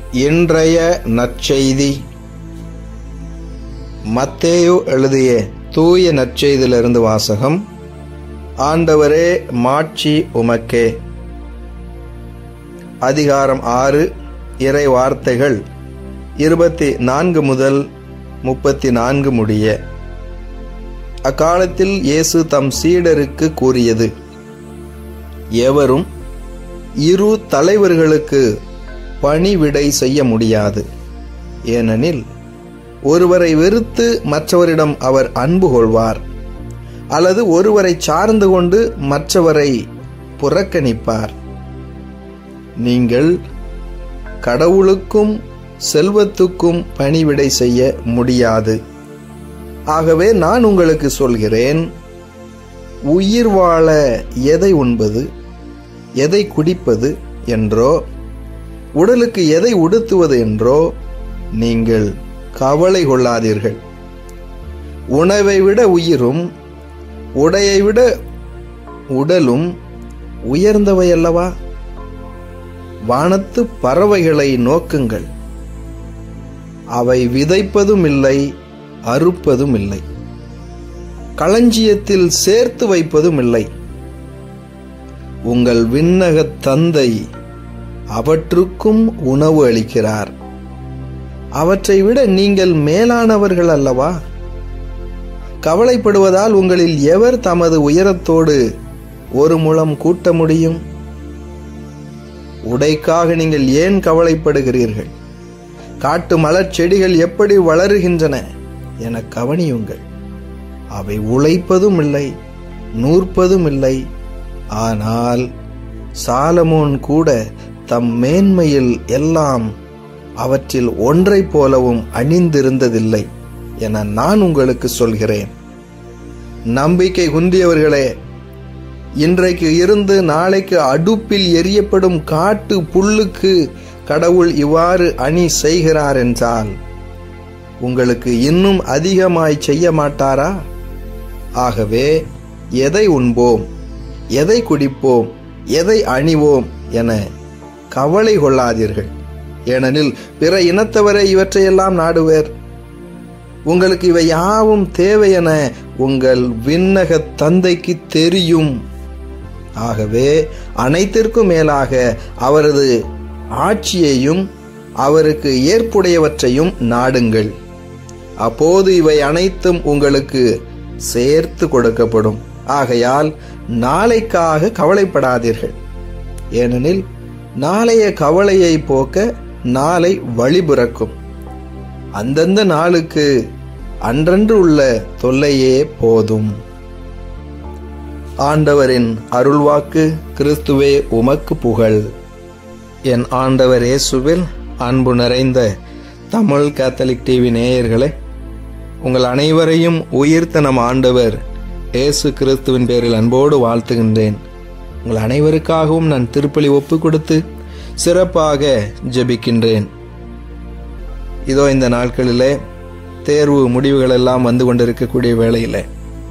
இன்றைய நற்செய்தி மத்தேயு எழுதிய தூய நற்செய்தியிலிருந்து வாசகம் ஆண்டவரே மாட்சி உமக்கே அதிகாரம் ஆறு இறை வார்த்தைகள் இருபத்தி நான்கு முதல் முப்பத்தி நான்கு முடிய அக்காலத்தில் இயேசு தம் சீடருக்கு கூறியது எவரும் இரு தலைவர்களுக்கு பணிவிடை செய்ய முடியாது ஏனெனில் ஒருவரை வெறுத்து மற்றவரிடம் அவர் அன்பு கொள்வார் அல்லது ஒருவரை சார்ந்து கொண்டு மற்றவரை புறக்கணிப்பார் நீங்கள் கடவுளுக்கும் செல்வத்துக்கும் பணிவிடை செய்ய முடியாது ஆகவே நான் உங்களுக்கு சொல்கிறேன் உயிர் வாழ எதை உண்பது எதை குடிப்பது என்றோ உடலுக்கு எதை உடுத்துவது என்றோ நீங்கள் கவலை கொள்ளாதீர்கள் உணவை விட உயிரும் உடையை விட உடலும் உயர்ந்தவை அல்லவா வானத்து பறவைகளை நோக்குங்கள் அவை விதைப்பதும் இல்லை அறுப்பதும் இல்லை களஞ்சியத்தில் சேர்த்து வைப்பதும் இல்லை உங்கள் விண்ணகத் தந்தை அவற்றுக்கும் உணவு அளிக்கிறார் அவற்றை விட நீங்கள் மேலானவர்கள் அல்லவா கவலைப்படுவதால் உங்களில் எவர் தமது உயரத்தோடு ஒரு முழம் கூட்ட முடியும் உடைக்காக நீங்கள் ஏன் கவலைப்படுகிறீர்கள் காட்டு மலர் செடிகள் எப்படி வளருகின்றன என கவனியுங்கள் அவை உழைப்பதும் இல்லை நூற்பதும் இல்லை ஆனால் சாலமோன் கூட தம் மேன்மையில் எல்லாம் அவற்றில் ஒன்றை போலவும் அணிந்திருந்ததில்லை என நான் உங்களுக்கு சொல்கிறேன் நம்பிக்கை குன்றியவர்களே இன்றைக்கு இருந்து நாளைக்கு அடுப்பில் எரியப்படும் காட்டு புல்லுக்கு கடவுள் இவ்வாறு அணி செய்கிறார் என்றால் உங்களுக்கு இன்னும் அதிகமாய் செய்ய மாட்டாரா ஆகவே எதை உண்போம் எதை குடிப்போம் எதை அணிவோம் என கவலை கொள்ளாதீர்கள் ஏனெனில் பிற இனத்தவரை இவற்றையெல்லாம் நாடுவர் உங்களுக்கு இவை யாவும் தேவை என உங்கள் விண்ணக தந்தைக்கு தெரியும் ஆகவே அனைத்திற்கும் மேலாக அவரது ஆட்சியையும் அவருக்கு ஏற்புடையவற்றையும் நாடுங்கள் அப்போது இவை அனைத்தும் உங்களுக்கு சேர்த்து கொடுக்கப்படும் ஆகையால் நாளைக்காக கவலைப்படாதீர்கள் ஏனெனில் நாளைய கவலையை போக்க நாளை வழிபிறக்கும் அந்தந்த நாளுக்கு அன்றன்று உள்ள தொல்லையே போதும் ஆண்டவரின் அருள்வாக்கு கிறிஸ்துவே உமக்கு புகழ் என் ஆண்டவர் இயேசுவில் அன்பு நிறைந்த தமிழ் கேத்தலிக் டிவி நேயர்களே உங்கள் அனைவரையும் உயிர்த்த நம் ஆண்டவர் இயேசு கிறிஸ்துவின் பேரில் அன்போடு வாழ்த்துகின்றேன் உங்கள் அனைவருக்காகவும் நான் திருப்பலி ஒப்பு கொடுத்து சிறப்பாக ஜெபிக்கின்றேன் இதோ இந்த நாட்களிலே தேர்வு முடிவுகள் எல்லாம் வந்து கொண்டிருக்கக்கூடிய வேளையில்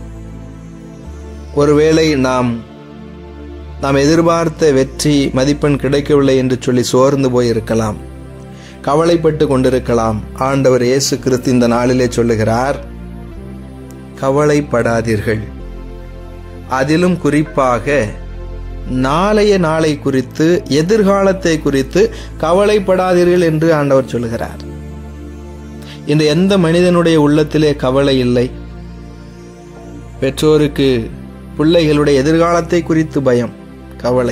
ஒருவேளை நாம் நாம் எதிர்பார்த்த வெற்றி மதிப்பெண் கிடைக்கவில்லை என்று சொல்லி சோர்ந்து போயிருக்கலாம் கவலைப்பட்டு கொண்டிருக்கலாம் ஆண்டவர் இயேசு கிறிஸ்து இந்த நாளிலே சொல்லுகிறார் கவலைப்படாதீர்கள் அதிலும் குறிப்பாக நாளைய நாளை குறித்து எதிர்காலத்தை குறித்து கவலைப்படாதீர்கள் என்று ஆண்டவர் சொல்லுகிறார் இந்த எந்த மனிதனுடைய உள்ளத்திலே கவலை இல்லை பெற்றோருக்கு பிள்ளைகளுடைய எதிர்காலத்தை குறித்து பயம் கவலை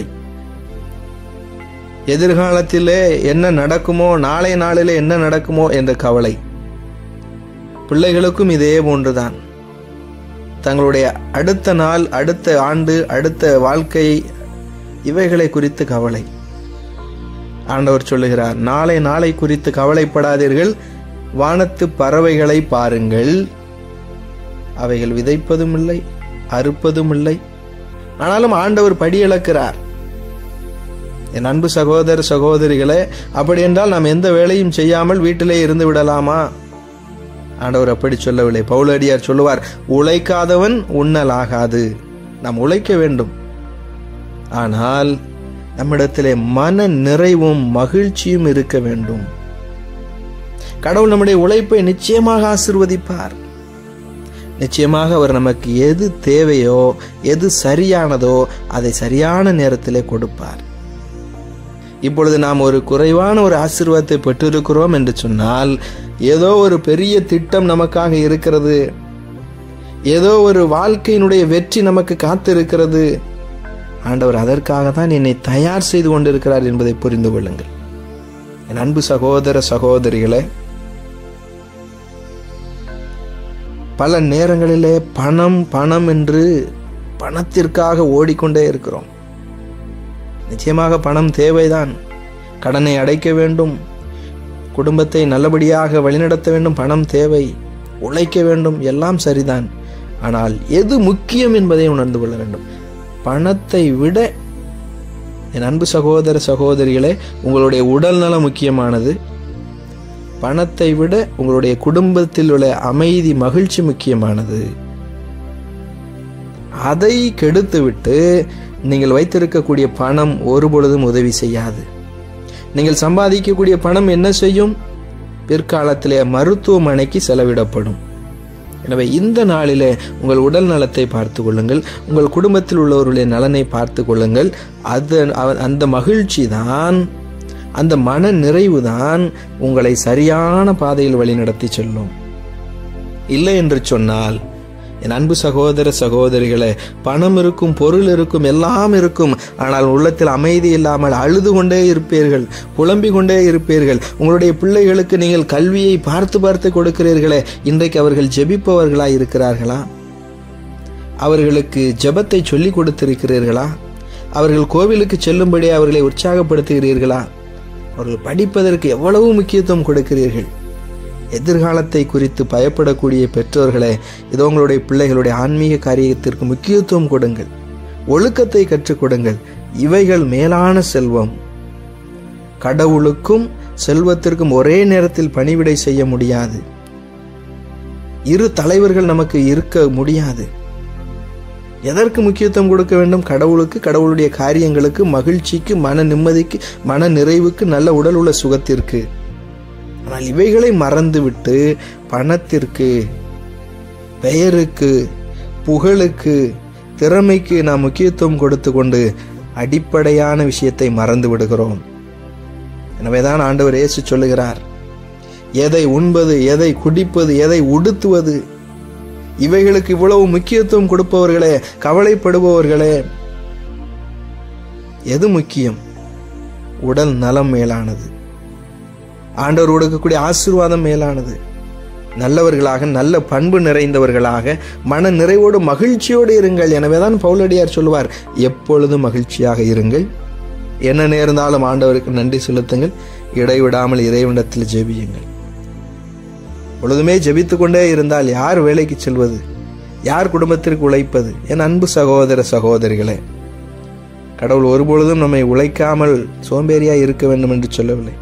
எதிர்காலத்திலே என்ன நடக்குமோ நாளை நாளிலே என்ன நடக்குமோ என்ற கவலை பிள்ளைகளுக்கும் இதே போன்றுதான் தங்களுடைய அடுத்த நாள் அடுத்த ஆண்டு அடுத்த வாழ்க்கை இவைகளை குறித்து கவலை ஆண்டவர் சொல்லுகிறார் நாளை நாளை குறித்து கவலைப்படாதீர்கள் வானத்து பறவைகளை பாருங்கள் அவைகள் விதைப்பதும் இல்லை அறுப்பதும் இல்லை ஆனாலும் ஆண்டவர் படி இழக்கிறார் என் அன்பு சகோதர சகோதரிகளே அப்படி என்றால் நாம் எந்த வேலையும் செய்யாமல் வீட்டிலே இருந்து விடலாமா ஆண்டவர் அப்படி சொல்லவில்லை பவுலடியார் சொல்லுவார் உழைக்காதவன் உண்ணலாகாது நாம் உழைக்க வேண்டும் ஆனால் நம்மிடத்திலே மன நிறைவும் மகிழ்ச்சியும் இருக்க வேண்டும் கடவுள் நம்முடைய உழைப்பை நிச்சயமாக ஆசிர்வதிப்பார் நிச்சயமாக அவர் நமக்கு எது தேவையோ எது சரியானதோ அதை சரியான நேரத்திலே கொடுப்பார் இப்பொழுது நாம் ஒரு குறைவான ஒரு ஆசீர்வாதத்தை பெற்றிருக்கிறோம் என்று சொன்னால் ஏதோ ஒரு பெரிய திட்டம் நமக்காக இருக்கிறது ஏதோ ஒரு வாழ்க்கையினுடைய வெற்றி நமக்கு காத்திருக்கிறது ஆண்டவர் அதற்காக தான் என்னை தயார் செய்து கொண்டிருக்கிறார் என்பதை புரிந்து கொள்ளுங்கள் என் அன்பு சகோதர சகோதரிகளே பல நேரங்களிலே பணம் பணம் என்று பணத்திற்காக ஓடிக்கொண்டே இருக்கிறோம் நிச்சயமாக பணம் தேவைதான் கடனை அடைக்க வேண்டும் குடும்பத்தை நல்லபடியாக வழிநடத்த வேண்டும் பணம் தேவை உழைக்க வேண்டும் எல்லாம் சரிதான் ஆனால் எது முக்கியம் என்பதை உணர்ந்து கொள்ள வேண்டும் பணத்தை விட என் அன்பு சகோதர சகோதரிகளே உங்களுடைய உடல் நலம் முக்கியமானது பணத்தை விட உங்களுடைய குடும்பத்தில் உள்ள அமைதி மகிழ்ச்சி முக்கியமானது அதை கெடுத்துவிட்டு நீங்கள் வைத்திருக்கக்கூடிய பணம் ஒருபொழுதும் உதவி செய்யாது நீங்கள் சம்பாதிக்கக்கூடிய பணம் என்ன செய்யும் பிற்காலத்திலே மருத்துவமனைக்கு செலவிடப்படும் எனவே இந்த நாளிலே உங்கள் உடல் நலத்தை பார்த்து கொள்ளுங்கள் உங்கள் குடும்பத்தில் உள்ளவர்களுடைய நலனை பார்த்து கொள்ளுங்கள் அது அந்த மகிழ்ச்சி தான் அந்த மன நிறைவு தான் உங்களை சரியான பாதையில் வழிநடத்தி செல்லும் இல்லை என்று சொன்னால் என் அன்பு சகோதர சகோதரிகளே பணம் இருக்கும் பொருள் இருக்கும் எல்லாம் இருக்கும் ஆனால் உள்ளத்தில் அமைதி இல்லாமல் அழுது கொண்டே இருப்பீர்கள் புலம்பிக் கொண்டே இருப்பீர்கள் உங்களுடைய பிள்ளைகளுக்கு நீங்கள் கல்வியை பார்த்து பார்த்து கொடுக்கிறீர்களே இன்றைக்கு அவர்கள் ஜெபிப்பவர்களாய் இருக்கிறார்களா அவர்களுக்கு ஜெபத்தை சொல்லிக் கொடுத்திருக்கிறீர்களா அவர்கள் கோவிலுக்கு செல்லும்படி அவர்களை உற்சாகப்படுத்துகிறீர்களா அவர்கள் படிப்பதற்கு எவ்வளவு முக்கியத்துவம் கொடுக்கிறீர்கள் எதிர்காலத்தை குறித்து பயப்படக்கூடிய பெற்றோர்களே இதோ உங்களுடைய பிள்ளைகளுடைய ஆன்மீக காரியத்திற்கு முக்கியத்துவம் கொடுங்கள் ஒழுக்கத்தை கற்றுக் கொடுங்கள் இவைகள் மேலான செல்வம் கடவுளுக்கும் செல்வத்திற்கும் ஒரே நேரத்தில் பணிவிடை செய்ய முடியாது இரு தலைவர்கள் நமக்கு இருக்க முடியாது எதற்கு முக்கியத்துவம் கொடுக்க வேண்டும் கடவுளுக்கு கடவுளுடைய காரியங்களுக்கு மகிழ்ச்சிக்கு மன நிம்மதிக்கு மன நிறைவுக்கு நல்ல உடல் உள்ள சுகத்திற்கு ஆனால் இவைகளை மறந்துவிட்டு பணத்திற்கு பெயருக்கு புகழுக்கு திறமைக்கு நாம் முக்கியத்துவம் கொடுத்து கொண்டு அடிப்படையான விஷயத்தை மறந்து விடுகிறோம் எனவேதான் ஆண்டவர் இயேசு சொல்லுகிறார் எதை உண்பது எதை குடிப்பது எதை உடுத்துவது இவைகளுக்கு இவ்வளவு முக்கியத்துவம் கொடுப்பவர்களே கவலைப்படுபவர்களே எது முக்கியம் உடல் நலம் மேலானது ஆண்டவர் கொடுக்கக்கூடிய ஆசீர்வாதம் மேலானது நல்லவர்களாக நல்ல பண்பு நிறைந்தவர்களாக மன நிறைவோடு மகிழ்ச்சியோடு இருங்கள் எனவேதான் பவுலடியார் சொல்லுவார் எப்பொழுதும் மகிழ்ச்சியாக இருங்கள் என்ன நேர்ந்தாலும் ஆண்டவருக்கு நன்றி செலுத்துங்கள் இடைவிடாமல் இறைவனிடத்தில் ஜெபியுங்கள் பொழுதுமே ஜெபித்து கொண்டே இருந்தால் யார் வேலைக்கு செல்வது யார் குடும்பத்திற்கு உழைப்பது என் அன்பு சகோதர சகோதரிகளே கடவுள் ஒருபொழுதும் நம்மை உழைக்காமல் சோம்பேறியாய் இருக்க வேண்டும் என்று சொல்லவில்லை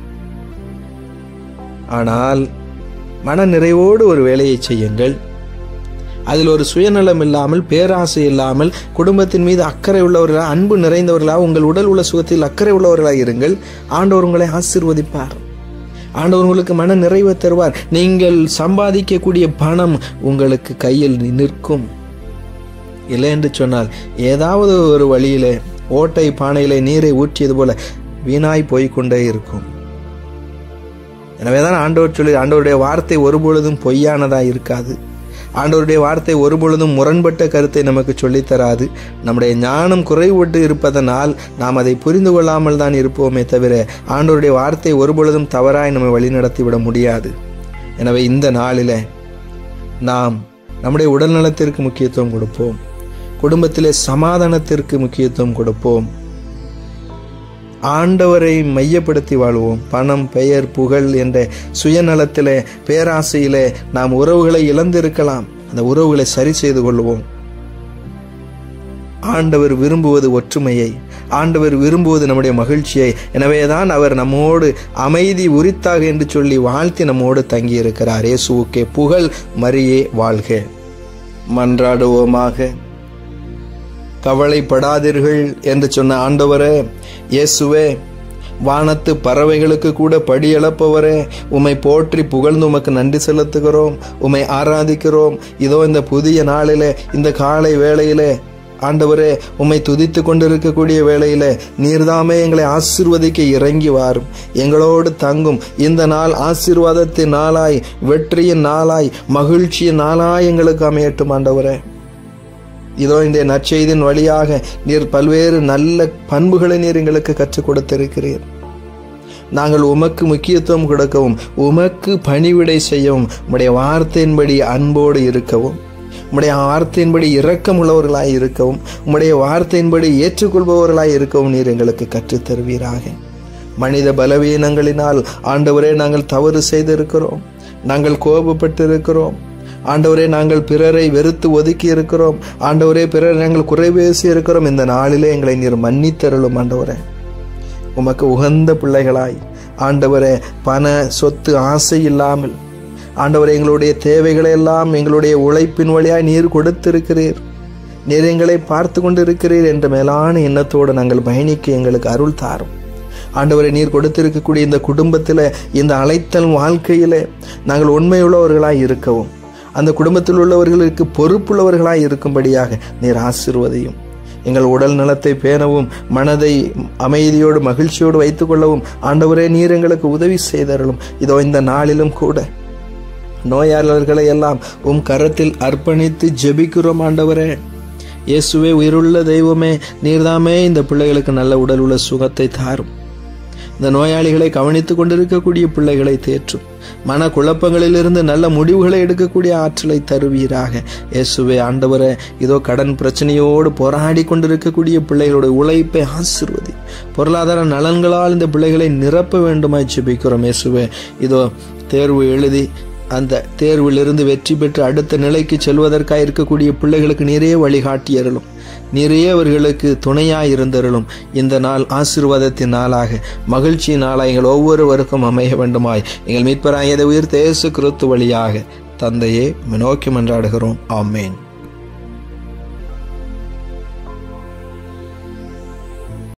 ஆனால் மன நிறைவோடு ஒரு வேலையை செய்யுங்கள் அதில் ஒரு சுயநலம் இல்லாமல் பேராசை இல்லாமல் குடும்பத்தின் மீது அக்கறை உள்ளவர்களாக அன்பு நிறைந்தவர்களாக உங்கள் உடல் உள்ள சுகத்தில் அக்கறை உள்ளவர்களாக இருங்கள் ஆண்டவர் உங்களை ஆசிர்வதிப்பார் ஆண்டவர் உங்களுக்கு மன நிறைவை தருவார் நீங்கள் சம்பாதிக்கக்கூடிய பணம் உங்களுக்கு கையில் நிற்கும் இல்லை என்று சொன்னால் ஏதாவது ஒரு வழியிலே ஓட்டை பானையிலே நீரை ஊற்றியது போல வீணாய் போய்கொண்டே இருக்கும் எனவேதான் ஆண்டவர் சொல்லி ஆண்டவருடைய வார்த்தை ஒருபொழுதும் பொய்யானதாக இருக்காது ஆண்டவருடைய வார்த்தை ஒருபொழுதும் முரண்பட்ட கருத்தை நமக்கு சொல்லித்தராது நம்முடைய ஞானம் குறைவுட்டு இருப்பதனால் நாம் அதை புரிந்து கொள்ளாமல் தான் இருப்போமே தவிர ஆண்டவருடைய வார்த்தை ஒருபொழுதும் தவறாய் நம்மை வழிநடத்தி விட முடியாது எனவே இந்த நாளில் நாம் நம்முடைய உடல் நலத்திற்கு முக்கியத்துவம் கொடுப்போம் குடும்பத்திலே சமாதானத்திற்கு முக்கியத்துவம் கொடுப்போம் ஆண்டவரை மையப்படுத்தி வாழ்வோம் பணம் பெயர் புகழ் என்ற சுயநலத்திலே பேராசையிலே நாம் உறவுகளை இழந்திருக்கலாம் அந்த உறவுகளை சரி செய்து கொள்வோம் ஆண்டவர் விரும்புவது ஒற்றுமையை ஆண்டவர் விரும்புவது நம்முடைய மகிழ்ச்சியை எனவேதான் அவர் நம்மோடு அமைதி உரித்தாக என்று சொல்லி வாழ்த்தி நம்மோடு தங்கியிருக்கிறார் இயேசுவுக்கே புகழ் மரியே வாழ்க மன்றாடுவோமாக கவலைப்படாதீர்கள் என்று சொன்ன ஆண்டவரே இயேசுவே வானத்து பறவைகளுக்கு கூட படியளப்பவரே உம்மை போற்றி புகழ்ந்து உமக்கு நன்றி செலுத்துகிறோம் உம்மை ஆராதிக்கிறோம் இதோ இந்த புதிய நாளிலே இந்த காலை வேளையிலே ஆண்டவரே உம்மை துதித்து கொண்டிருக்கக்கூடிய வேளையில நீர்தாமே எங்களை ஆசிர்வதிக்க இறங்கி வாரும் எங்களோடு தங்கும் இந்த நாள் ஆசீர்வாதத்தின் நாளாய் வெற்றியின் நாளாய் மகிழ்ச்சியின் நாளாய் எங்களுக்கு அமையட்டும் ஆண்டவரே இதோ இந்த நற்செய்தின் வழியாக நீர் பல்வேறு நல்ல பண்புகளை நீர் எங்களுக்கு கற்றுக் கொடுத்திருக்கிறீர் நாங்கள் உமக்கு முக்கியத்துவம் கொடுக்கவும் உமக்கு பணிவிடை செய்யவும் உம்முடைய வார்த்தையின்படி அன்போடு இருக்கவும் உம்முடைய வார்த்தையின்படி இரக்கம் உள்ளவர்களாய் இருக்கவும் உம்முடைய வார்த்தையின்படி ஏற்றுக்கொள்பவர்களாய் இருக்கவும் நீர் எங்களுக்கு கற்றுத் தருவீராக மனித பலவீனங்களினால் ஆண்டவரே நாங்கள் தவறு செய்திருக்கிறோம் நாங்கள் கோபப்பட்டிருக்கிறோம் ஆண்டவரே நாங்கள் பிறரை வெறுத்து ஒதுக்கி இருக்கிறோம் ஆண்டவரே பிறரை நாங்கள் குறை பேசி இருக்கிறோம் இந்த நாளிலே எங்களை நீர் மன்னித்தருளும் ஆண்டவரே உமக்கு உகந்த பிள்ளைகளாய் ஆண்டவரே பண சொத்து ஆசை இல்லாமல் ஆண்டவரே எங்களுடைய தேவைகளை எல்லாம் எங்களுடைய உழைப்பின் வழியாய் நீர் கொடுத்திருக்கிறீர் நீர் எங்களை பார்த்து கொண்டிருக்கிறீர் என்ற மேலான எண்ணத்தோடு நாங்கள் பயணிக்க எங்களுக்கு அருள் தாரும் ஆண்டவரை நீர் கொடுத்திருக்கக்கூடிய இந்த குடும்பத்தில் இந்த அழைத்தல் வாழ்க்கையிலே நாங்கள் உண்மையுள்ளவர்களாய் இருக்கவும் அந்த குடும்பத்தில் உள்ளவர்களுக்கு பொறுப்புள்ளவர்களாய் இருக்கும்படியாக நீர் ஆசிர்வதையும் எங்கள் உடல் நலத்தை பேணவும் மனதை அமைதியோடு மகிழ்ச்சியோடு வைத்துக் கொள்ளவும் ஆண்டவரே நீர் எங்களுக்கு உதவி செய்தருளும் இதோ இந்த நாளிலும் கூட நோயாளர்களை எல்லாம் உம் கரத்தில் அர்ப்பணித்து ஜெபிக்கிறோம் ஆண்டவரே இயேசுவே உயிருள்ள தெய்வமே நீர்தாமே இந்த பிள்ளைகளுக்கு நல்ல உடல் உள்ள சுகத்தை தாரும் இந்த நோயாளிகளை கவனித்துக் கொண்டிருக்கக்கூடிய பிள்ளைகளை தேற்றும் மன குழப்பங்களிலிருந்து நல்ல முடிவுகளை எடுக்கக்கூடிய ஆற்றலை தருவீராக இயேசுவே ஆண்டவரே இதோ கடன் பிரச்சனையோடு போராடி கொண்டிருக்கக்கூடிய பிள்ளைகளுடைய உழைப்பை ஆசிர்வதி பொருளாதார நலன்களால் இந்த பிள்ளைகளை நிரப்ப வேண்டுமாய் ஜெபிக்கிறோம் இயேசுவே இதோ தேர்வு எழுதி அந்த தேர்விலிருந்து வெற்றி பெற்று அடுத்த நிலைக்கு செல்வதற்காக இருக்கக்கூடிய பிள்ளைகளுக்கு நிறைய வழிகாட்டியறலும் நிறைய அவர்களுக்கு துணையாய் இருந்தருளும் இந்த நாள் ஆசீர்வாதத்தின் நாளாக மகிழ்ச்சி நாளாக எங்கள் ஒவ்வொருவருக்கும் அமைய வேண்டுமாய் எங்கள் மீட்பராயதை உயிர் தேசு கிறிஸ்து வழியாக தந்தையே நோக்கி மன்றாடுகிறோம் ஆமேன்